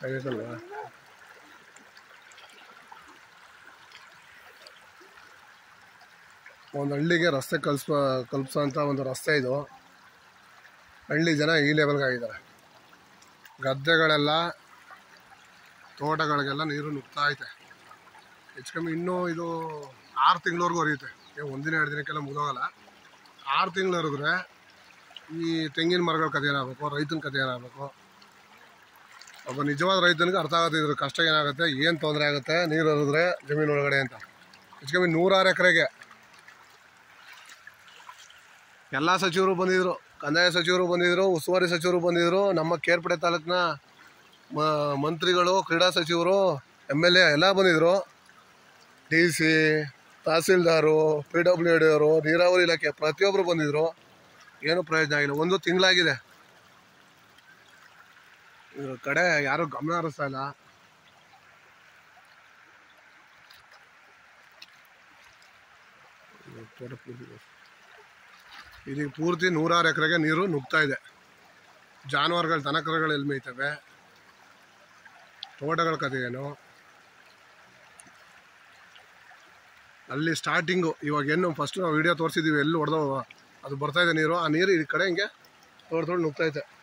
ಆಗೈತಲ್ವಾ ಒಂದು ಹಳ್ಳಿಗೆ ರಸ್ತೆ ಕಲ್ಸ್ಪ ಕಲ್ಪಿಸೋಂಥ ಒಂದು ರಸ್ತೆ ಇದು ಹಳ್ಳಿ ಜನ ಈ ಲೆವೆಲ್ಗೆ ಆಗಿದ್ದಾರೆ ಗದ್ದೆಗಳೆಲ್ಲ ತೋಟಗಳಿಗೆಲ್ಲ ನೀರು ನುಗ್ತಾ ಐತೆ ಹೆಚ್ಚು ಕಮ್ಮಿ ಇನ್ನೂ ಇದು ಆರು ತಿಂಗಳವರೆಗೂ ಹರಿಯುತ್ತೆ ಏ ಒಂದಿನ ಎರಡು ದಿನಕ್ಕೆಲ್ಲ ಮುಗಿದೋಗಲ್ಲ ಆರು ತಿಂಗಳು ಹರಿದ್ರೆ ಈ ತೆಂಗಿನ ಮರಗಳ ಕಥೆ ಏನಾಗಬೇಕು ರೈತನ ಕಥೆ ಏನಾಗಬೇಕು ಒಬ್ಬ ನಿಜವಾದ ರೈತನಿಗೆ ಅರ್ಥ ಆಗುತ್ತೆ ಇದ್ರ ಕಷ್ಟ ಏನಾಗುತ್ತೆ ಏನು ತೊಂದರೆ ಆಗುತ್ತೆ ನೀರು ಹರಿದ್ರೆ ಜಮೀನು ಒಳಗಡೆ ಅಂತ ಹೆಚ್ಚು ಕಮ್ಮಿ ನೂರಾರು ಎಕರೆಗೆ ಎಲ್ಲ ಸಚಿವರು ಬಂದಿದ್ರು ಕಂದಾಯ ಸಚಿವರು ಬಂದಿದ್ರು ಉಸ್ತುವಾರಿ ಸಚಿವರು ಬಂದಿದ್ರು ನಮ್ಮ ಕೇರ್ಪಡೆ ತಾಲೂಕಿನ ಮ- ಮಂತ್ರಿಗಳು ಕ್ರೀಡಾ ಸಚಿವರು ಎಮ್ ಎಲ್ ಎ ಎಲ್ಲ ಬಂದಿದ್ರು ಡಿ ಸಿ ತಹಸೀಲ್ದಾರು ಪಿ ಡಬ್ಲ್ಯೂ ಡಿ ಅವರು ನೀರಾವರಿ ಇಲಾಖೆ ಪ್ರತಿಯೊಬ್ಬರು ಬಂದಿದ್ರು ಏನು ಪ್ರಯೋಜನ ಆಗಿಲ್ಲ ಒಂದು ತಿಂಗಳಾಗಿದೆ ಇದ್ರ ಕಡೆ ಯಾರು ಗಮನ ಹರಿಸ್ತಾ ಇಲ್ಲ ಇದು ತೋಟ ಪೂರ್ತಿ ಇದೆ. ಇದೀಗ ಪೂರ್ತಿ ನೂರಾರು ಎಕರೆಗೆ ನೀರು ನುಗ್ತಾ ಇದೆ ಜಾನುವಾರುಗಳು ದನಕರುಗಳು ಎಲ್ಲಿ ಮೇಯ್ತವೆ ತೋಟಗಳ ಕಥೆ ಏನು ಅಲ್ಲಿ ಸ್ಟಾರ್ಟಿಂಗು ಇವಾಗ ಏನು ಫಸ್ಟ್ ನಾವು ವಿಡಿಯೋ ತೋರಿಸಿದ್ದೀವಿ ಎಲ್ಲಿ ಹೊಡೆದವ ಅದು ಬರ್ತಾ ಇದೆ ನೀರು ಆ ನೀರು ಈ ಕಡೆ ಹಿಂಗೆ ತೋಡ್ ತೋಡ್ ನುಗ್ತಾ ಐತೆ